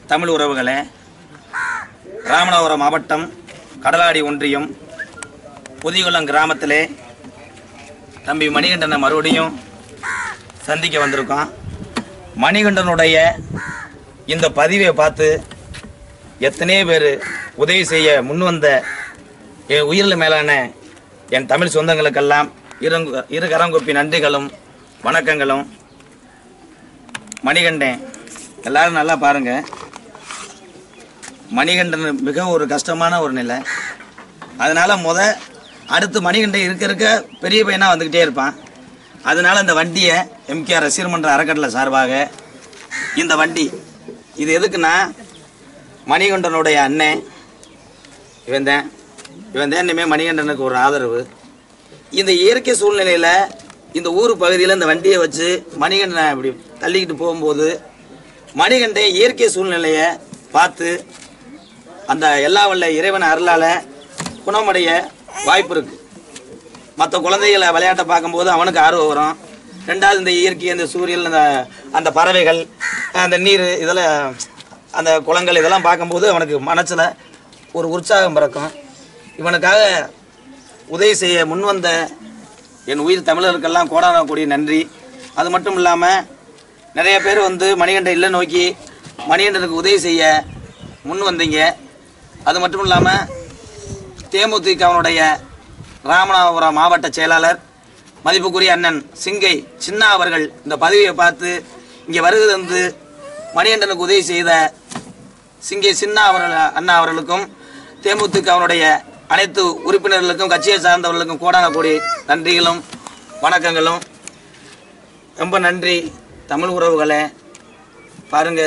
தமிழ் உறவுகளே ராமநாதபுரம் மாவட்டம் கடலாடி ஒன்றியம் புதிகுளம் கிராமத்திலே தம்பி மணிகண்டனை மறுபடியும் சந்திக்க வந்திருக்கோம் மணிகண்டனுடைய இந்த பதிவை பார்த்து எத்தனையோ பேர் உதவி செய்ய முன்வந்த என் உயிரில் மேலான என் தமிழ் சொந்தங்களுக்கெல்லாம் இருங்கு இரு கரங்கொப்பி நன்றிகளும் வணக்கங்களும் மணிகண்டன் எல்லாரும் நல்லா பாருங்க மணிகண்டன் மிக ஒரு கஷ்டமான ஒரு நிலை அதனால முத அடுத்து மணிகண்டன் இருக்க இருக்க பெரிய பையனாக வந்துக்கிட்டே இருப்பான் அதனால இந்த வண்டியை எம்கேஆர் ரசிகர் மன்ற அறக்கட்டளை சார்பாக இந்த வண்டி இது எதுக்குன்னா மணிகண்டனுடைய அண்ணன் இவன் தான் இவன் தான் இனிமேல் மணிகண்டனுக்கு ஒரு ஆதரவு இந்த இயற்கை சூழ்நிலையில் இந்த ஊர் பகுதியில் இந்த வண்டியை வச்சு மணிகண்டனை இப்படி தள்ளிக்கிட்டு போகும்போது மணிகண்டன் இயற்கை சூழ்நிலையை பார்த்து அந்த எல்லா வல்ல இறைவன் அருளால் குணமடைய வாய்ப்பு இருக்கு மற்ற குழந்தைகளை விளையாட்டை பார்க்கும்போது அவனுக்கு ஆர்வம் வரும் ரெண்டாவது இந்த இயற்கை இந்த சூரியன் அந்த அந்த பறவைகள் அந்த நீர் இதெல்லாம் அந்த குளங்கள் இதெல்லாம் பார்க்கும்போது அவனுக்கு மனசில் ஒரு உற்சாகம் பிறக்கும் இவனுக்காக உதவி செய்ய முன்வந்த என் உயிர் தமிழருக்கெல்லாம் கோடான கூடிய நன்றி அது மட்டும் இல்லாமல் நிறைய பேர் வந்து மணிகண்டன் இல்லை நோக்கி மணிகண்டனுக்கு உதவி செய்ய முன் வந்தீங்க அது மட்டும் இல்லாமல் தேமுதிகவனுடைய ராமநாதபுரம் மாவட்ட செயலாளர் மதிப்புக்குரிய அண்ணன் சிங்கை சின்னா அவர்கள் இந்த பதவியை பார்த்து இங்கே வருகை வந்து மணிகண்டனுக்கு உதவி செய்த சிங்கை சின்னா அவர்கள் அண்ணா அவர்களுக்கும் தேமுதிகவனுடைய அனைத்து உறுப்பினர்களுக்கும் கட்சியை சார்ந்தவர்களுக்கும் கோடான கோடி நன்றிகளும் வணக்கங்களும் ரொம்ப நன்றி தமிழ் உறவுகளே பாருங்க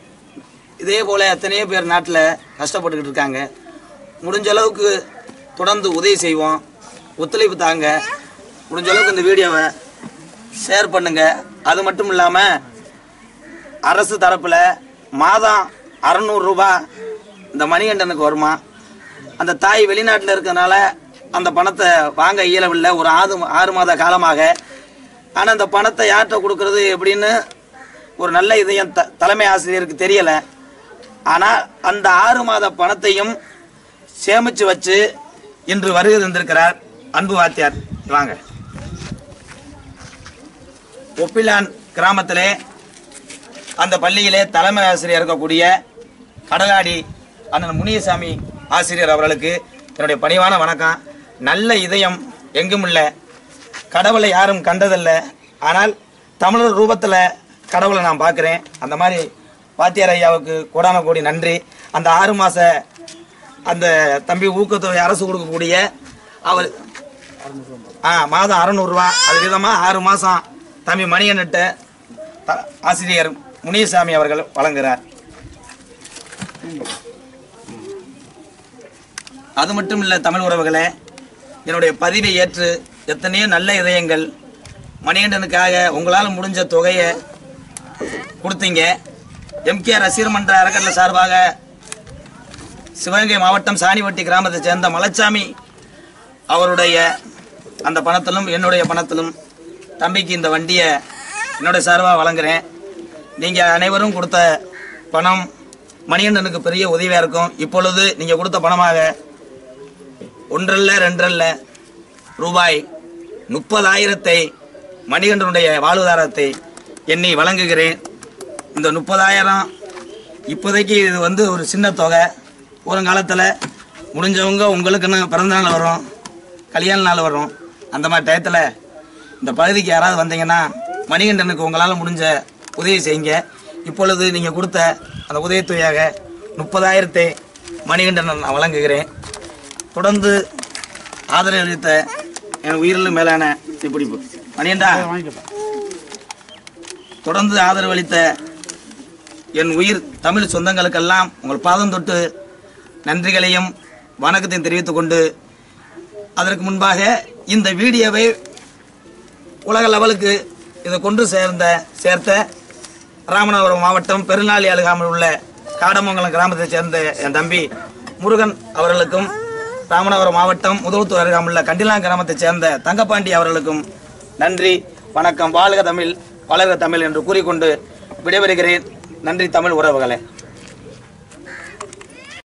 இதே போல் எத்தனையோ பேர் நாட்டில் கஷ்டப்பட்டுக்கிட்டு இருக்காங்க முடிஞ்ச அளவுக்கு தொடர்ந்து உதவி செய்வோம் ஒத்துழைப்பு தாங்க முடிஞ்ச அளவுக்கு இந்த வீடியோவை ஷேர் பண்ணுங்க அது மட்டும் இல்லாமல் அரசு தரப்பில் மாதம் அறநூறுரூபா இந்த மணிகண்டனுக்கு வருமா அந்த தாய் வெளிநாட்டில் இருக்கிறதுனால அந்த பணத்தை வாங்க இயலவில்லை ஒரு ஆறு ஆறு மாத காலமாக ஆனால் அந்த பணத்தை யார்கிட்ட கொடுக்கறது எப்படின்னு ஒரு நல்ல இதயம் த தலைமை ஆசிரியருக்கு தெரியலை ஆனால் அந்த ஆறு மாத பணத்தையும் சேமித்து வச்சு இன்று வருகை தந்திருக்கிறார் அன்பு வாத்தியார் வாங்க ஒப்பிலான் கிராமத்திலே அந்த பள்ளியிலே தலைமை ஆசிரியர் இருக்கக்கூடிய கடலாடி அண்ணன் முனியசாமி ஆசிரியர் அவர்களுக்கு என்னுடைய பணிவான வணக்கம் நல்ல இதயம் எங்கும் இல்லை கடவுளை யாரும் கண்டதில்ல ஆனால் தமிழர் ரூபத்தில் கடவுளை நான் பார்க்குறேன் அந்த மாதிரி வாத்தியார் ஐயாவுக்கு கோடான கோடி நன்றி அந்த ஆறு மாத அந்த தம்பி ஊக்கத்தொகை அரசு கொடுக்கக்கூடிய அவர் ஆ மாதம் அறநூறுரூவா அது விதமாக ஆறு மாதம் தம்பி மணியன்கிட்ட த- ஆசிரியர் முனியசாமி அவர்கள் வழங்குகிறார் அது மட்டும் இல்லை தமிழ் உறவுகளே என்னுடைய பதிவை ஏற்று எத்தனையோ நல்ல இதயங்கள் மணிகண்டனுக்காக உங்களால் முடிஞ்ச தொகையை கொடுத்தீங்க எம்கேஆர் ரசிகர் மன்ற அறக்கட்டளை சார்பாக சிவகங்கை மாவட்டம் சாணிவட்டி கிராமத்தை சேர்ந்த மலைச்சாமி அவருடைய அந்த பணத்திலும் என்னுடைய பணத்திலும் தம்பிக்கு இந்த வண்டியை என்னுடைய சார்பாக வழங்குறேன் நீங்கள் அனைவரும் கொடுத்த பணம் மணிகண்டனுக்கு பெரிய உதவியாக இருக்கும் இப்பொழுது நீங்கள் கொடுத்த பணமாக ஒன்றல்ல ரெண்டல்ல ரூபாய் முப்பதாயிரத்தை மணிகண்டனுடைய வாழ்வாதாரத்தை எண்ணி வழங்குகிறேன் இந்த முப்பதாயிரம் இப்போதைக்கு இது வந்து ஒரு சின்ன தொகை வருங்காலத்தில் முடிஞ்சவங்க உங்களுக்குன்னு பிறந்த நாள் வரும் கல்யாண நாள் வரும் அந்த மாதிரி டயத்தில் இந்த பகுதிக்கு யாராவது வந்தீங்கன்னா மணிகண்டனுக்கு உங்களால் முடிஞ்ச உதவி செய்யுங்க இப்பொழுது நீங்கள் கொடுத்த அந்த உதவித்தொகையாக முப்பதாயிரத்தை மணிகண்டன் நான் வழங்குகிறேன் தொடர்ந்து ஆதரவு அளித்த என் உயிரிலும் மேலான பிடிப்பு மணியண்டா தொடர்ந்து ஆதரவு அளித்த என் உயிர் தமிழ் சொந்தங்களுக்கெல்லாம் உங்கள் பாதம் தொட்டு நன்றிகளையும் வணக்கத்தையும் தெரிவித்துக் கொண்டு அதற்கு முன்பாக இந்த வீடியோவை உலக லெவலுக்கு இதை கொண்டு சேர்ந்த சேர்த்த ராமநாதபுரம் மாவட்டம் பெருநாளி அருகாமல் உள்ள காடமங்கலம் கிராமத்தைச் சேர்ந்த என் தம்பி முருகன் அவர்களுக்கும் ராமநாதபுரம் மாவட்டம் முதலத்தூர் அருகாமுள்ள கண்டிலாங் கிராமத்தைச் சேர்ந்த தங்கப்பாண்டி அவர்களுக்கும் நன்றி வணக்கம் வாழ்க தமிழ் வளர்க தமிழ் என்று கூறிக்கொண்டு விடைபெறுகிறேன் நன்றி தமிழ் உறவுகளே